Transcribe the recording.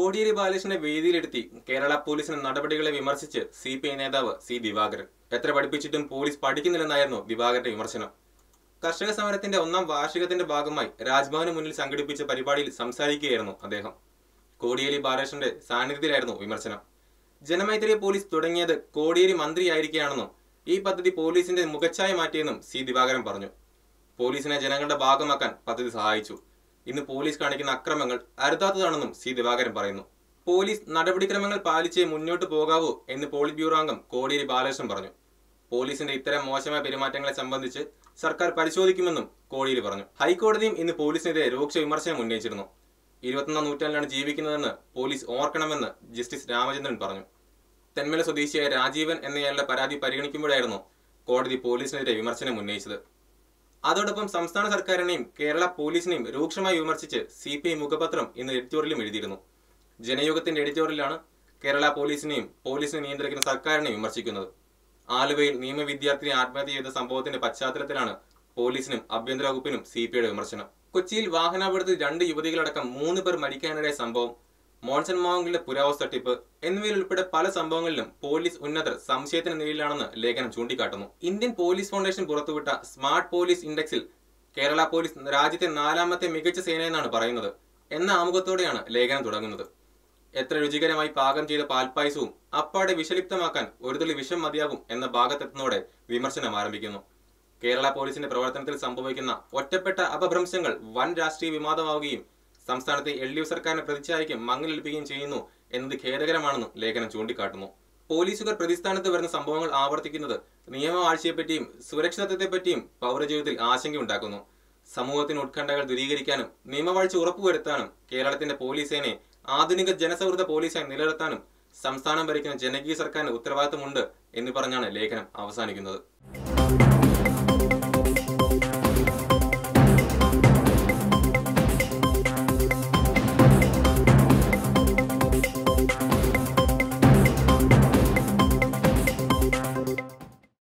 കോടിയേരി ബാലകൃഷ്ണനെ വേദിയിലെടുത്തി കേരള പോലീസിന്റെ നടപടികളെ വിമർശിച്ച് സി പി ഐ നേതാവ് സി ദിവാകരൻ എത്ര പഠിപ്പിച്ചിട്ടും പോലീസ് പഠിക്കുന്നില്ലെന്നായിരുന്നു ദിവാകരന്റെ വിമർശനം കർഷക സമരത്തിന്റെ ഒന്നാം വാർഷികത്തിന്റെ ഭാഗമായി രാജ്ഭവന് മുന്നിൽ സംഘടിപ്പിച്ച പരിപാടിയിൽ സംസാരിക്കുകയായിരുന്നു അദ്ദേഹം കോടിയേരി ബാലകൃഷ്ണന്റെ സാന്നിധ്യത്തിലായിരുന്നു വിമർശനം ജനമൈത്രി പോലീസ് തുടങ്ങിയത് കോടിയേരി മന്ത്രിയായിരിക്കുകയാണെന്നും ഈ പദ്ധതി പോലീസിന്റെ മുഖച്ഛായ മാറ്റിയെന്നും സി ദിവാകരൻ പറഞ്ഞു പോലീസിനെ ജനങ്ങളുടെ ഭാഗമാക്കാൻ പദ്ധതി സഹായിച്ചു ഇന്ന് പോലീസ് കാണിക്കുന്ന അക്രമങ്ങൾ അരുതാത്തതാണെന്നും സി ദിവാകരൻ പറയുന്നു പോലീസ് നടപടിക്രമങ്ങൾ പാലിച്ചേ മുന്നോട്ട് പോകാവൂ എന്ന് പോളിറ്റ് ബ്യൂറോ അംഗം കോടിയേരി ബാലകൃഷ്ണൻ പറഞ്ഞു പോലീസിന്റെ ഇത്തരം മോശമായ പെരുമാറ്റങ്ങളെ സംബന്ധിച്ച് സർക്കാർ പരിശോധിക്കുമെന്നും കോടിയേരി പറഞ്ഞു ഹൈക്കോടതിയും ഇന്ന് പോലീസിനെതിരെ രൂക്ഷ വിമർശനം ഉന്നയിച്ചിരുന്നു ഇരുപത്തൊന്നാം നൂറ്റാണ്ടിലാണ് ജീവിക്കുന്നതെന്ന് പോലീസ് ഓർക്കണമെന്ന് ജസ്റ്റിസ് രാമചന്ദ്രൻ പറഞ്ഞു തെന്മല സ്വദേശിയായ രാജീവൻ എന്നയാളുടെ പരാതി പരിഗണിക്കുമ്പോഴായിരുന്നു കോടതി പോലീസിനെതിരെ വിമർശനം ഉന്നയിച്ചത് അതോടൊപ്പം സംസ്ഥാന സർക്കാരിനെയും കേരള പോലീസിനെയും രൂക്ഷമായി വിമർശിച്ച് സി പി ഐ മുഖപത്രം ഇന്ന് എഡിറ്റോറിയലും എഴുതിയിരുന്നു ജനയുഗത്തിന്റെ എഡിറ്റോറിയലാണ് കേരള പോലീസിനെയും പോലീസിനെ നിയന്ത്രിക്കുന്ന സർക്കാരിനെയും വിമർശിക്കുന്നത് ആലുവയിൽ നിയമ വിദ്യാർത്ഥിനി ആത്മഹത്യ ചെയ്ത സംഭവത്തിന്റെ പശ്ചാത്തലത്തിലാണ് പോലീസിനും ആഭ്യന്തര വകുപ്പിനും സി പി ഐയുടെ വിമർശനം കൊച്ചിയിൽ വാഹനാപകടത്തിൽ രണ്ട് യുവതികളടക്കം മൂന്ന് പേർ മരിക്കാനിടയ സംഭവം മോൺസൺ മാവുങ്കിലെ പുരാവസ് തട്ടിപ്പ് എന്നിവയിൽ ഉൾപ്പെടെ പല സംഭവങ്ങളിലും പോലീസ് ഉന്നതർ സംശയത്തിന് നിഴലിലാണെന്ന് ലേഖനം ചൂണ്ടിക്കാട്ടുന്നു ഇന്ത്യൻ പോലീസ് ഫൗണ്ടേഷൻ പുറത്തുവിട്ട സ്മാർട്ട് പോലീസ് ഇൻഡെക്സിൽ കേരള പോലീസ് രാജ്യത്തെ നാലാമത്തെ മികച്ച സേനയെന്നാണ് പറയുന്നത് എന്ന ആമുഖത്തോടെയാണ് ലേഖനം തുടങ്ങുന്നത് എത്ര രുചികരമായി പാകം ചെയ്ത പാൽപ്പായസവും അപ്പാടെ വിഷലിപ്തമാക്കാൻ ഒരു തുള്ളി വിഷം മതിയാകും എന്ന ഭാഗത്തെത്തുന്നതോടെ വിമർശനം ആരംഭിക്കുന്നു കേരള പോലീസിന്റെ പ്രവർത്തനത്തിൽ സംഭവിക്കുന്ന ഒറ്റപ്പെട്ട അപഭ്രംശങ്ങൾ വൻ രാഷ്ട്രീയ വിവാദമാവുകയും സംസ്ഥാനത്തെ എൽ ഡി എഫ് സർക്കാരിനെ പ്രതിച്ഛായയ്ക്ക് മങ്ങലേൽപ്പിക്കുകയും ചെയ്യുന്നു എന്നത് ഖേദകരമാണെന്നും ലേഖനം ചൂണ്ടിക്കാട്ടുന്നു പോലീസുകാർ പ്രതിസ്ഥാനത്ത് വരുന്ന സംഭവങ്ങൾ ആവർത്തിക്കുന്നത് നിയമവാഴ്ചയെപ്പറ്റിയും സുരക്ഷിതത്വത്തെപ്പറ്റിയും പൗരജീവിതത്തിൽ ആശങ്കയുണ്ടാക്കുന്നു സമൂഹത്തിന് ഉത്കണ്ഠകൾ ദൂരീകരിക്കാനും നിയമവാഴ്ച ഉറപ്പുവരുത്താനും കേരളത്തിന്റെ പോലീസ് സേനയെ ആധുനിക ജനസൗഹൃദ പോലീസായി നിലനിർത്താനും സംസ്ഥാനം ഭരിക്കുന്ന ജനകീയ സർക്കാരിന് ഉത്തരവാദിത്തമുണ്ട് എന്ന് പറഞ്ഞാണ് ലേഖനം അവസാനിക്കുന്നത്